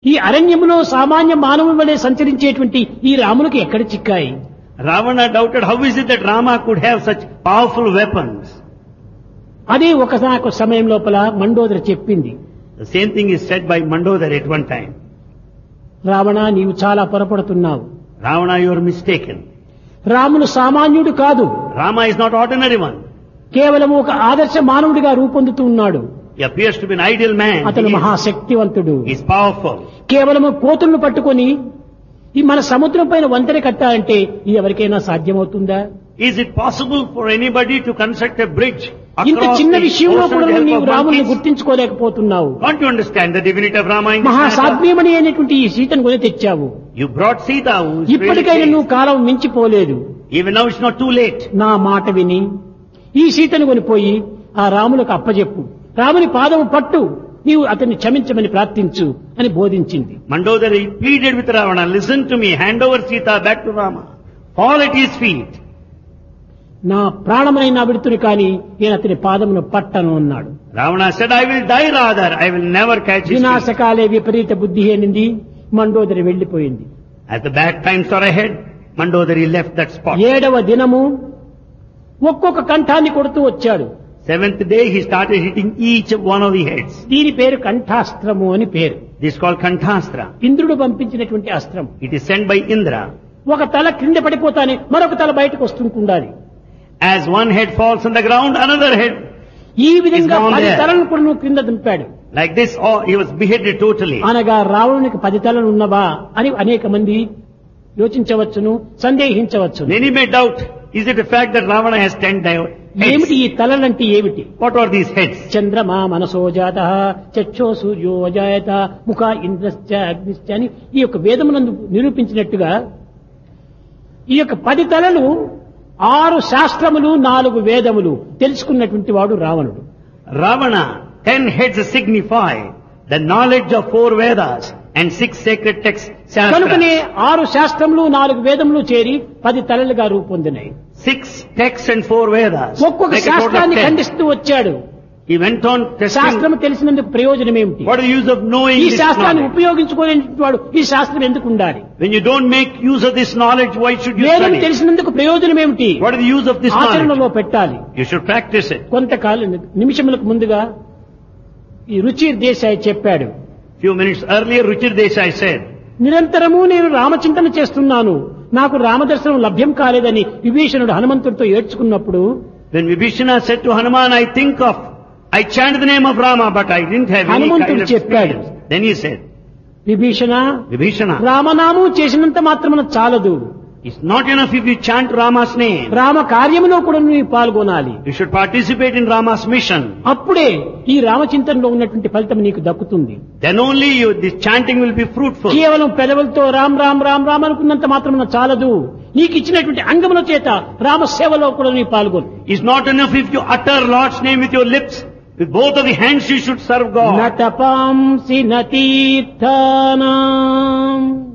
ఈ అరణ్యములో సామాన్య మానవుని వలె సంచరించేటువంటి ఈ రామునికి ఎక్కడ చిక్కాయి Ravana doubted how is it that Rama could have such powerful weapons. అదే ఒకసారి సమయం లోపల మండోదరి చెప్పింది The same thing is said by Mandodari at one time. Ravana నీవు చాలా పొరపడుతున్నావు Ravana, you are mistaken. రాముడు సామాన్యుడు కాదు Rama is not ordinary one. కేవలం ఒక ఆదర్శ మానవుడిగా రూపొందుతూ ఉన్నాడు He appears to be an ideal man. అతను He is, మహాశక్తివంతుడు he is powerful. కేవలము కోతులను పట్టుకొని ఈ మన సముద్రం పైన వంతెన కట్టాలంటే ఇది ఎవరికైనా సాధ్యమవుతుందా Is it possible for anybody to construct a bridge ఇంత across చిన్న the విషయంలో ocean కూడా with the help నీవు of రాముని monkeys? గుర్తించుకోలేకపోతున్నావు Can't you understand the divinity of Rama in this matter? మహాసాధ్యమని అయినటువంటి ఈ సీతను కొని తెచ్చావు You brought Sita, who is really ఇప్పటికైనా great. నువ్వు కాలం మించిపోలేదు Even now it's not too late. నా మాట విని ఈ సీతను కొనిపోయి ఆ రాములకు అప్పజెప్పు రాముని పాదము పట్టు నీవు అతన్ని క్షమించమని ప్రార్థించు అని బోధించింది Mandodari pleaded with Ravana, listen to me, hand over Sita back to Rama. Fall at his feet. నా ప్రాణమైన విడుతుని కాని నేను అతని పాదమును పట్టను అన్నాడు Ravana said, I will die rather, I will never catch his feet. వినాశకాలే విపరీత బుద్ధి అనింది మండోదరి వెళ్లిపోయింది As the bad times are ahead, Mandodari left that spot. ఏడవ దినము ఒక్కొక్క కంఠాన్ని కొడుతూ వచ్చాడు Seventh day, he started hitting each one of the heads. దీని పేరు కంఠాస్త్రము అని పేరు This is called Kanthastra. ఇంద్రుడు పంపించినటువంటి అస్త్రం It is sent by Indra. ఒక తల క్రింద పడిపోతానే మరొక తల బయటకు వస్తుంటుండాలి As one head falls on the ground, another head. ఈ విధంగా It's gone పది there. తలను కూడా నువ్వు క్రింద దింపాడు Like this, oh, he was beheaded totally. అనగా రావణునికి పది తలలు ఉన్నవా అని అనేక మంది యోచించవచ్చును సందేహించవచ్చును Many may doubt, is it a fact that Ravana has ten di- ఏమిటి heads? ఈ తలలంటే ఏమిటి What are these heads? చంద్రమా మనసో జాత చక్షో సూర్యో అజాయత ముఖ ఇంద్రశ్చ అగ్నిశ్చ అని ఈ యొక్క వేదమునందు నిరూపించినట్టుగా ఈ యొక్క పది తలలు ఆరు శాస్త్రములు నాలుగు వేదములు తెలుసుకున్నటువంటి వాడు రావణుడు Ravana, ten heads signify the knowledge of four Vedas and six sacred texts. కనుకనే Shastras. ఆరు శాస్త్రములు నాలుగు వేదములు చేరి పది తలలుగా రూపొందినాయి Six texts and four Vedas. ఒక్కొక్క Make a total of శాస్త్రాన్ని ten. ఖండిస్తూ వచ్చాడు He went on testing. శాస్త్రం తెలిసినందుకు ప్రయోజనం ఏమిటి What is the use of knowing ఈ this శాస్త్రాన్ని knowledge? ఉపయోగించుకోలేని వాడు ఈ శాస్త్రం ఎందుకు ఉండాలి When you don't make use of this knowledge, why should you వేదం study? తెలిసినందుకు ప్రయోజనం ఏమిటి What is the use of this knowledge? ఆచరణలో పెట్టాలి You should practice it. కొంతకాలం నిమిషములకు ముందుగా ఈ రుచి దేశాయ్ చెప్పాడు Few minutes earlier, Ruchir Desai said, నిరంతరము నేను రామచింతన చేస్తున్నాను నాకు రామదర్శనం లభ్యం కాలేదని విభీషణుడు హనుమంతుడితో ఏడ్చుకున్నప్పుడు when Vibhishana said to Hanuman, I think of, I chant the name of Rama, but I didn't have any kind హనుమంతుడు of చెప్పాడు. experience. Then he said, Vibhishana Vibhishana, రామనామం చేసినంత మాత్రమున చాలదు it's not enough if you chant Rama's name. Rama కార్యములో కూడా నువ్వు పాల్గొనాలి You should participate in Rama's mission. అప్పుడే ఈ రామచింతనలో ఉన్నటువంటి ఫలితం నీకు దక్కుతుంది Then only you, this chanting will be fruitful. కేవలం పెదవులతో రామ్ రామ్ రామ్ రామ్ అనుకున్నంత మాత్రమున చాలదు నీకు ఇచ్చినటువంటి అంగముల చేత రామ సేవలో కూడా నీ పాల్గొను It's not enough if you utter Lord's name with your lips. With both of the hands you should serve God. నటపాంసి నతీర్థానాం